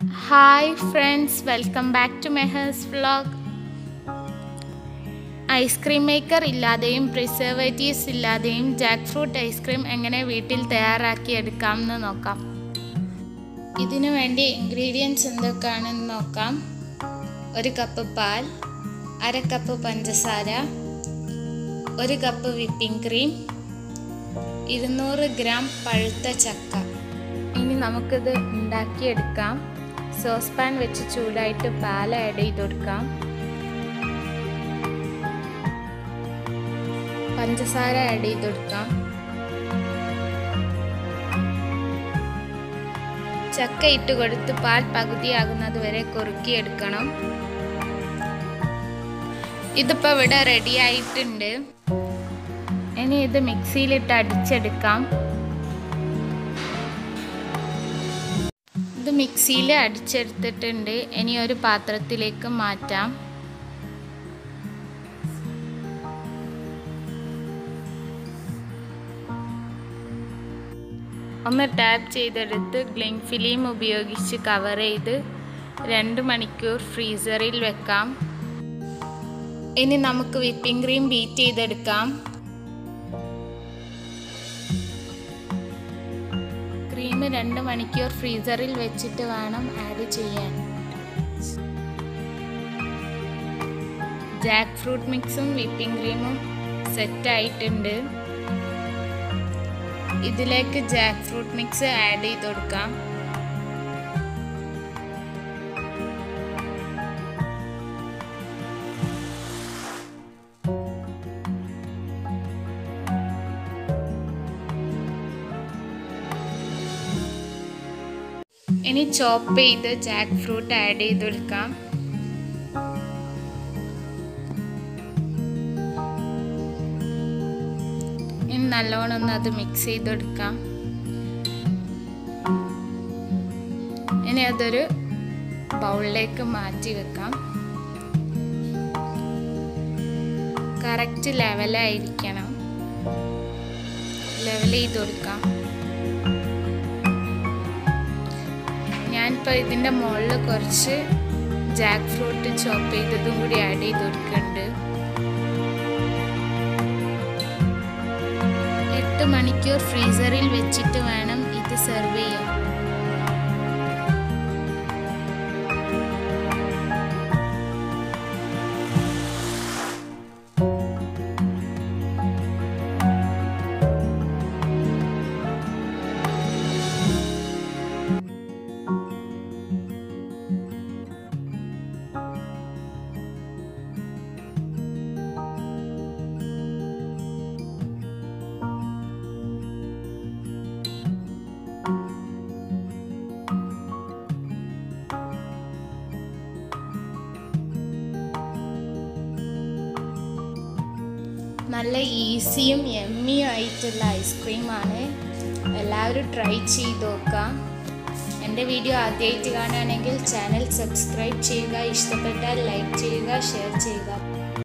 hi friends welcome back to Meher's vlog ice cream maker ഇല്ലാതെയും preservatives ഇല്ലാതെയും jackfruit ice cream എങ്ങനെ വീട്ടിൽ തയ്യാറാക്കി എടുക്കാമെന്ന് നോക്കാം ഇതിനു വേണ്ടി ഇൻഗ്രീഡിയൻസ് എന്തൊക്കെയാണെന്ന് നോക്കാം ഒരു കപ്പ് പാൽ അര കപ്പ് പഞ്ചസാര ഒരു കപ്പ് വിപ്പിംഗ് ക്രീം ഇരുന്നൂറ് ഗ്രാം പഴുത്ത ചക്ക ഇനി നമുക്കിത് ഉണ്ടാക്കിയെടുക്കാം സോസ് പാൻ വെച്ച് ചൂടായിട്ട് പാൽ ആഡ് ചെയ്ത് കൊടുക്കാം പഞ്ചസാര ആഡ് ചെയ്ത് കൊടുക്കാം ചക്ക ഇട്ട് കൊടുത്ത് പാൽ പകുതിയാകുന്നത് വരെ കുറുക്കിയെടുക്കണം ഇതിപ്പോൾ ഇവിടെ റെഡി ആയിട്ടുണ്ട് ഇനി ഇത് മിക്സിയിലിട്ട് അടിച്ചെടുക്കാം ഇത് മിക്സിയിൽ അടിച്ചെടുത്തിട്ടുണ്ട് ഇനി ഒരു പാത്രത്തിലേക്ക് മാറ്റാം ഒന്ന് ടാപ്പ് ചെയ്തെടുത്ത് ഗ്ലിങ് ഫിലിം ഉപയോഗിച്ച് കവർ ചെയ്ത് രണ്ട് മണിക്കൂർ ഫ്രീസറിൽ വെക്കാം ഇനി നമുക്ക് വിപ്പിംഗ് ക്രീം ബീറ്റ് ചെയ്തെടുക്കാം ക്രീം രണ്ട് മണിക്കൂർ ഫ്രീസറിൽ വെച്ചിട്ട് വേണം ആഡ് ചെയ്യാൻ ജാക്ക് ഫ്രൂട്ട് മിക്സും വിപ്പിംഗ് ക്രീമും സെറ്റ് ആയിട്ടുണ്ട് ഇതിലേക്ക് ജാക്ക് ഫ്രൂട്ട് മിക്സ് ആഡ് ചെയ്ത് കൊടുക്കാം ഇനി ചോപ്പ് ചെയ്ത് ജാക്ക് ഫ്രൂട്ട് ആഡ് ചെയ്ത് കൊടുക്കാം ഇനി നല്ലോണം ഒന്ന് അത് മിക്സ് ചെയ്ത് കൊടുക്കാം ഇനി അതൊരു ബൗളിലേക്ക് മാറ്റി വെക്കാം കറക്റ്റ് ലെവലായിരിക്കണം ലെവൽ ചെയ്ത് കൊടുക്കാം ഞാനിപ്പോൾ ഇതിൻ്റെ മുകളിൽ കുറച്ച് ജാക്ക് ഫ്രൂട്ട് ചോപ്പ് ചെയ്തതും കൂടി ആഡ് ചെയ്ത് കൊടുക്കുന്നുണ്ട് എട്ട് മണിക്കൂർ ഫ്രീസറിൽ വെച്ചിട്ട് വേണം ഇത് സെർവ് ചെയ്യാൻ നല്ല ഈസിയും എമ്മിയും ആയിട്ടുള്ള ഐസ്ക്രീമാണ് എല്ലാവരും ട്രൈ ചെയ്ത് നോക്കാം എൻ്റെ വീഡിയോ ആദ്യമായിട്ട് കാണുകയാണെങ്കിൽ ചാനൽ സബ്സ്ക്രൈബ് ചെയ്യുക ഇഷ്ടപ്പെട്ടാൽ ലൈക്ക് ചെയ്യുക ഷെയർ ചെയ്യുക